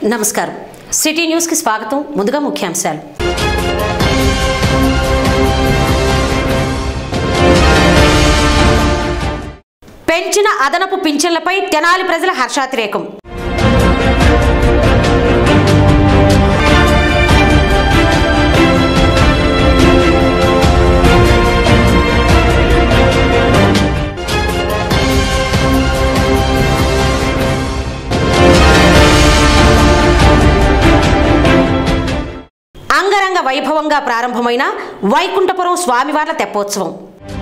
నమస్కారం సిటీ న్యూస్కి స్వాగతం ముందుగా ముఖ్యాంశాలు పెంచిన అదనపు పింఛన్లపై తెనాలి ప్రజల హర్షాతిరేకం అంగరంగ వైభవంగా ప్రారంభమైన వైకుంఠపురం స్వామివార్ల తెప్పోత్సవం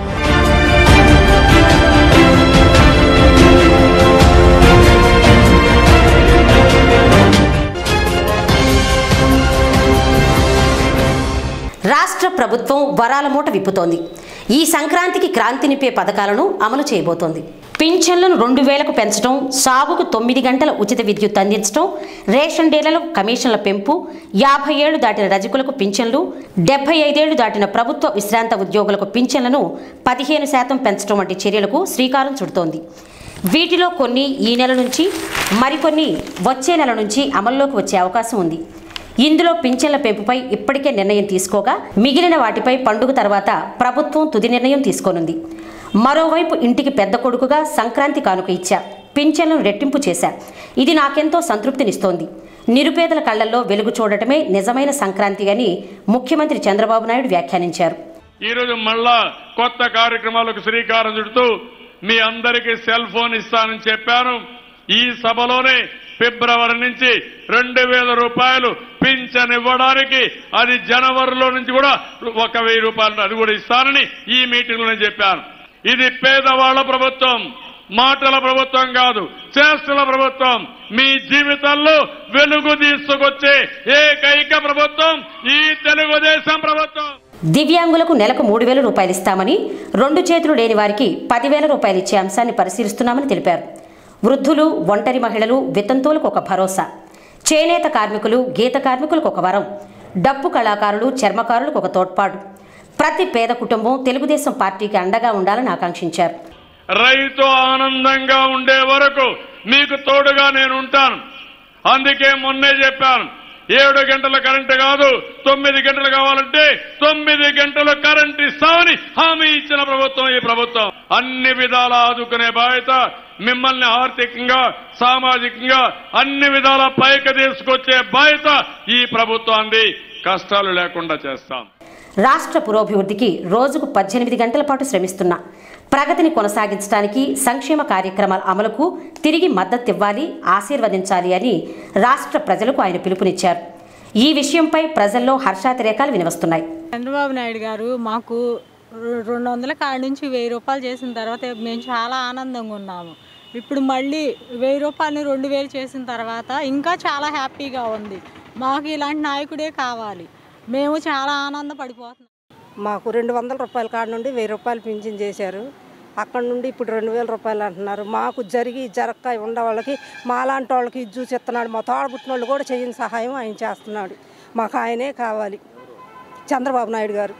రాష్ట్ర ప్రభుత్వం వరాల మూట విప్పుతోంది ఈ సంక్రాంతికి క్రాంతి నింపే పథకాలను అమలు చేయబోతోంది పింఛన్లను రెండు వేలకు పెంచడం సాగుకు తొమ్మిది గంటల ఉచిత విద్యుత్ అందించడం రేషన్ డీలర్లకు కమిషన్ల పెంపు యాభై ఏళ్లు దాటిన రజకులకు పింఛన్లు డెబ్బై ఐదేళ్లు దాటిన ప్రభుత్వ విశ్రాంత ఉద్యోగులకు పింఛన్లను పదిహేను శాతం పెంచడం వంటి చర్యలకు శ్రీకారం చుడుతోంది వీటిలో కొన్ని ఈ నెల నుంచి మరికొన్ని వచ్చే నెల నుంచి అమల్లోకి వచ్చే అవకాశం ఉంది ఇందులో పింఛన్ల పెంపుపై ఇప్పటికే నిర్ణయం తీసుకోగా మిగిలిన వాటిపై పండుగ తర్వాత ప్రభుత్వం తుది నిర్ణయం తీసుకోనుంది మరోవైపు ఇంటికి పెద్ద కొడుకుగా సంక్రాంతి కానుక ఇచ్చా పింఛన్లను రెట్టింపు చేశా ఇది నాకెంతో సంతృప్తినిస్తోంది నిరుపేదల కళ్లల్లో వెలుగు చూడటమే నిజమైన సంక్రాంతి అని ముఖ్యమంత్రి చంద్రబాబు నాయుడు వ్యాఖ్యానించారు ఈరోజు మళ్ళా కొత్త కార్యక్రమాలకు శ్రీకారం చుడుతూ మీ అందరికీ సెల్ ఫోన్ ఇస్తానని చెప్పాను ఈ సభలోనే ఫిబ్రవరి నుంచి రెండు వేల రూపాయలు పింఛన్ ఇవ్వడానికి అది జనవరిలో నుంచి కూడా ఒక వెయ్యి రూపాయలు అది కూడా ఇస్తానని ఈ మీటింగ్ లో చెప్పాను ఇది పేదవాళ్ల ప్రభుత్వం మాటల ప్రభుత్వం కాదు చేష్టల ప్రభుత్వం మీ జీవితాల్లో వెలుగు తీసుకొచ్చే ఏకైక ప్రభుత్వం ఈ తెలుగుదేశం ప్రభుత్వం దివ్యాంగులకు నెలకు మూడు వేల రూపాయలు ఇస్తామని రెండు చేతులు లేని వారికి పదివేల రూపాయలు ఇచ్చే అంశాన్ని పరిశీలిస్తున్నామని తెలిపారు వృద్ధులు ఒంటరి మహిళలు వితంతువులకు ఒక భరోసా చేనేత కార్మికులు గీత కార్మికులకు ఒక వరం డప్పు కళాకారులు చర్మకారులకు ఒక తోడ్పాటు ప్రతి పేద కుటుంబం తెలుగుదేశం పార్టీకి అండగా ఉండాలని ఆకాంక్షించారు రైతు ఆనందంగా ఉండే వరకు మీకు తోడుగా నేను ఉంటాను అందుకే మొన్నే చెప్పాను ఏడు గంటల కరెంటు కాదు తొమ్మిది గంటలు కావాలంటే తొమ్మిది గంటల కరెంటు ఇస్తామని హామీ ఇచ్చిన ప్రభుత్వం ఈ ప్రభుత్వం అన్ని విధాల ఆదుకునే బాధ్యత మిమ్మల్ని ఆర్థికంగా సామాజికంగా అన్ని విధాల పైకి తీసుకొచ్చే బాధ్యత ఈ ప్రభుత్వాన్ని కష్టాలు లేకుండా చేస్తాం రాష్ట్ర పురోభివృద్ధికి రోజుకు పద్దెనిమిది గంటల పాటు శ్రమిస్తున్న ప్రగతిని కొనసాగించడానికి సంక్షేమ కార్యక్రమాల అమలుకు తిరిగి మద్దతివ్వాలి ఆశీర్వదించాలి అని రాష్ట్ర ప్రజలకు ఆయన పిలుపునిచ్చారు ఈ విషయంపై ప్రజల్లో హర్షాతిరేకాలు వినివస్తున్నాయి చంద్రబాబు నాయుడు గారు మాకు రె- రెండు వందల కాడి నుంచి వెయ్యి రూపాయలు చేసిన తర్వాత మేము చాలా ఆనందంగా ఉన్నాము ఇప్పుడు మళ్ళీ వెయ్యి రూపాయలని రెండు వేలు చేసిన తర్వాత ఇంకా చాలా హ్యాపీగా ఉంది మాకు ఇలాంటి నాయకుడే కావాలి మేము చాలా ఆనందపడిపోతున్నాం మాకు రెండు వందల రూపాయల కాడ నుండి వెయ్యి రూపాయలు పింఛన్ చేశారు అక్కడ నుండి ఇప్పుడు రెండు వేల రూపాయలు అంటున్నారు మాకు జరిగి జరక్క ఉన్న వాళ్ళకి మాలాంటి వాళ్ళకి ఇది చూసి ఇస్తున్నాడు మా తోడబుట్టిన వాళ్ళు కూడా చేయని సహాయం ఆయన చేస్తున్నాడు మాకు ఆయనే కావాలి చంద్రబాబు నాయుడు గారు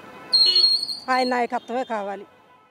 ఆయన నాయకత్వమే కావాలి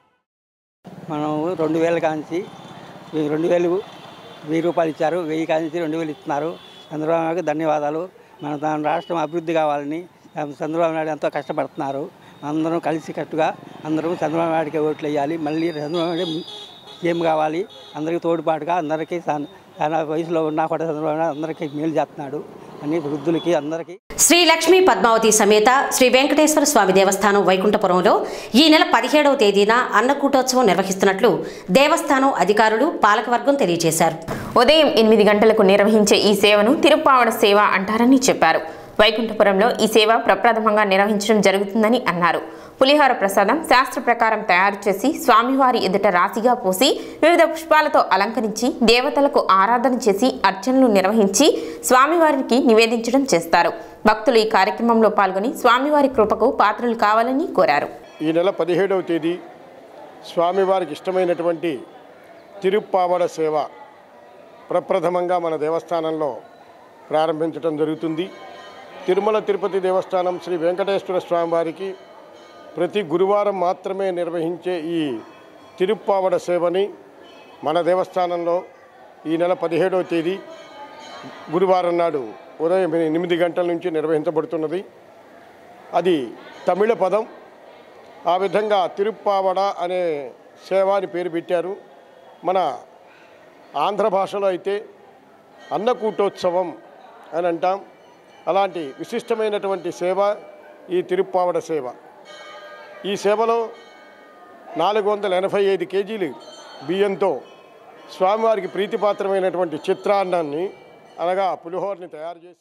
మనం రెండు వేల కాంచి వెయ్యి- రెండు వేలు వెయ్యి రూపాయలు ఇచ్చారు వెయ్యి కాంచి రెండు వేలు ఇస్తున్నారు చంద్రబాబు నాయుడుకి ధన్యవాదాలు మన దాని రాష్ట్రం అభివృద్ధి కావాలని చంద్రబాబు నాయుడు ఎంతో కష్టపడుతున్నారు అందరం కలిసికట్టుగా అందరం చంద్రబాబు నాయుడికి ఓట్లు వేయాలి మళ్ళీ చంద్రబాబు నాయుడు సీఎం కావాలి అందరికీ తోడుపాటుగా అందరికీ చాలా చాలా వయసులో ఉన్నా కూడా చంద్రబాబు నాయుడు అందరికీ మేలు చేస్తున్నాడు అని వృద్ధులకి అందరికీ శ్రీ లక్ష్మీ పద్మావతి సమేత శ్రీ వెంకటేశ్వర స్వామి దేవస్థానం వైకుంఠపురంలో ఈ నెల పదిహేడవ తేదీన అన్నకూటోత్సవం నిర్వహిస్తున్నట్లు దేవస్థానం అధికారులు పాలకవర్గం తెలియజేశారు ఉదయం ఎనిమిది గంటలకు నిర్వహించే ఈ సేవను తిరుప్పావడ సేవ అంటారని చెప్పారు వైకుంఠపురంలో ఈ సేవ ప్రప్రథమంగా నిర్వహించడం జరుగుతుందని అన్నారు పులిహోర ప్రసాదం శాస్త్ర ప్రకారం తయారు చేసి స్వామివారి ఎదుట రాశిగా పోసి వివిధ పుష్పాలతో అలంకరించి దేవతలకు ఆరాధన చేసి అర్చనలు నిర్వహించి స్వామివారికి నివేదించడం చేస్తారు భక్తులు ఈ కార్యక్రమంలో పాల్గొని స్వామివారి కృపకు పాత్రలు కావాలని కోరారు ఈ నెల పదిహేడవ తేదీ స్వామివారికి ఇష్టమైనటువంటి తిరుప్పావడ సేవ ప్రప్రథమంగా మన దేవస్థానంలో ప్రారంభించడం జరుగుతుంది తిరుమల తిరుపతి దేవస్థానం శ్రీ వెంకటేశ్వర స్వామివారికి ప్రతి గురువారం మాత్రమే నిర్వహించే ఈ తిరుప్పావడ సేవని మన దేవస్థానంలో ఈ నెల పదిహేడవ తేదీ గురువారం నాడు ఉదయం ఎనిమిది గంటల నుంచి నిర్వహించబడుతున్నది అది తమిళ పదం ఆ విధంగా తిరుప్పావడ అనే సేవ అని పేరు పెట్టారు మన ఆంధ్ర భాషలో అయితే అన్నకూటోత్సవం అని అంటాం అలాంటి విశిష్టమైనటువంటి సేవ ఈ తిరుప్పావడ సేవ ఈ సేవలో నాలుగు వందల ఎనభై ఐదు కేజీలు బియ్యంతో స్వామివారికి ప్రీతిపాత్రమైనటువంటి చిత్రాన్నాన్ని అనగా పులిహోరని తయారు చేసి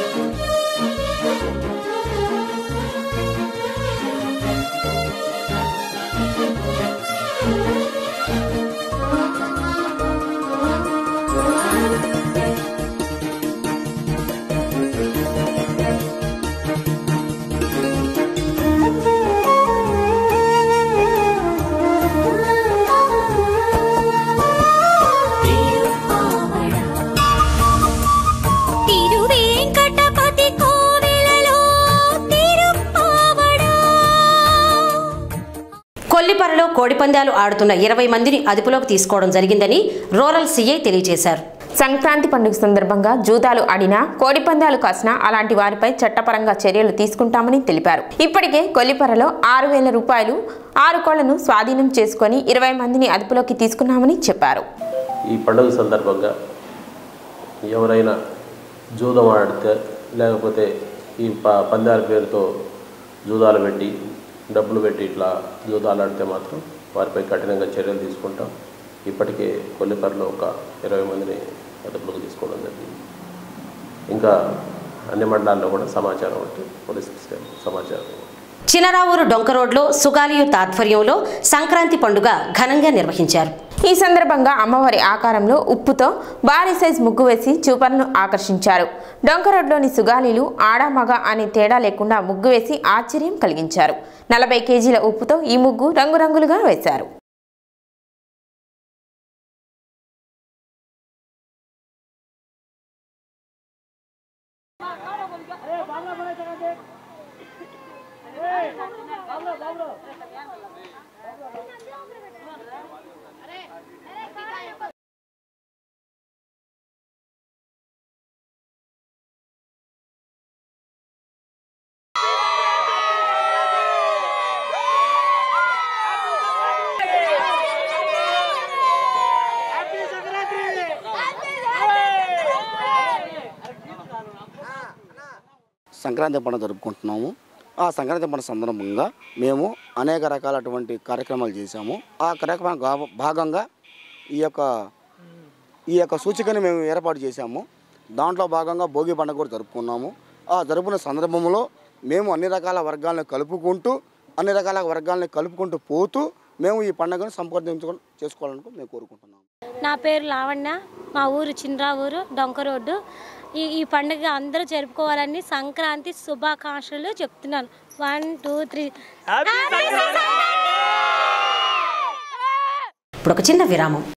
తిరువేంకటపతి కోవెలలో తిరుప్పావడా కొల్లిపరలో కోడిపందాలు ఆడుతున్న ఇరవై మందిని అదుపులోకి తీసుకోవడం జరిగిందని రూరల్ సీఐ తెలియజేశారు సంక్రాంతి పండుగ సందర్భంగా జూదాలు ఆడినా కోడిపందాలు కాసినా అలాంటి వారిపై చట్టపరంగా చర్యలు తీసుకుంటామని తెలిపారు ఇప్పటికే కొల్లిపరలో ఆరు వేల రూపాయలు ఆరు కోళ్లను స్వాధీనం చేసుకొని ఇరవై మందిని అదుపులోకి తీసుకున్నామని చెప్పారు ఈ పండుగ సందర్భంగా ఎవరైనా జూదం ఆడితే లేకపోతే ఈ ప పందాల పేరుతో జూదాలు పెట్టి డబ్బులు పెట్టి ఇట్లా జూదాలు ఆడితే మాత్రం వారిపై కఠినంగా చర్యలు తీసుకుంటాం ఇప్పటికే కొల్లిపరలో ఒక ఇరవై మందిని అదుపులోకి తీసుకోవడం జరిగింది ఇంకా అన్ని మండలాల్లో కూడా సమాచారం ఉంటే పోలీస్ సమాచారం చినరావూరు డొంక రోడ్లో సుగాలియు తాత్పర్యంలో సంక్రాంతి పండుగ ఘనంగా నిర్వహించారు ఈ సందర్భంగా అమ్మవారి ఆకారంలో ఉప్పుతో భారీ సైజ్ ముగ్గు వేసి చూపర్లను ఆకర్షించారు డొంకరోడ్లోని సుగాలీలు ఆడామగ అనే తేడా లేకుండా ముగ్గు వేసి ఆశ్చర్యం కలిగించారు నలభై కేజీల ఉప్పుతో ఈ ముగ్గు రంగురంగులుగా వేశారు సంక్రాంతి పండుగ జరుపుకుంటున్నాము ఆ సంక్రాంతి పండుగ సందర్భంగా మేము అనేక రకాలటువంటి కార్యక్రమాలు చేశాము ఆ కార్యక్రమం గా- భాగంగా ఈ యొక్క ఈ యొక్క సూచికని మేము ఏర్పాటు చేశాము దాంట్లో భాగంగా భోగి పండుగ కూడా జరుపుకున్నాము ఆ జరుపుకునే సందర్భంలో మేము అన్ని రకాల వర్గాలను కలుపుకుంటూ అన్ని రకాల వర్గాలను కలుపుకుంటూ పోతూ మేము ఈ పండుగను సంప్రదించుకొని చేసుకోవాలని మేము కోరుకుంటున్నాము నా పేరు లావణ్య మా ఊరు చిన్రా ఊరు డొంక రోడ్డు ఈ ఈ పండుగ అందరూ జరుపుకోవాలని సంక్రాంతి శుభాకాంక్షలు చెప్తున్నాను వన్ టూ త్రీ ఇప్పుడు ఒక చిన్న విరామం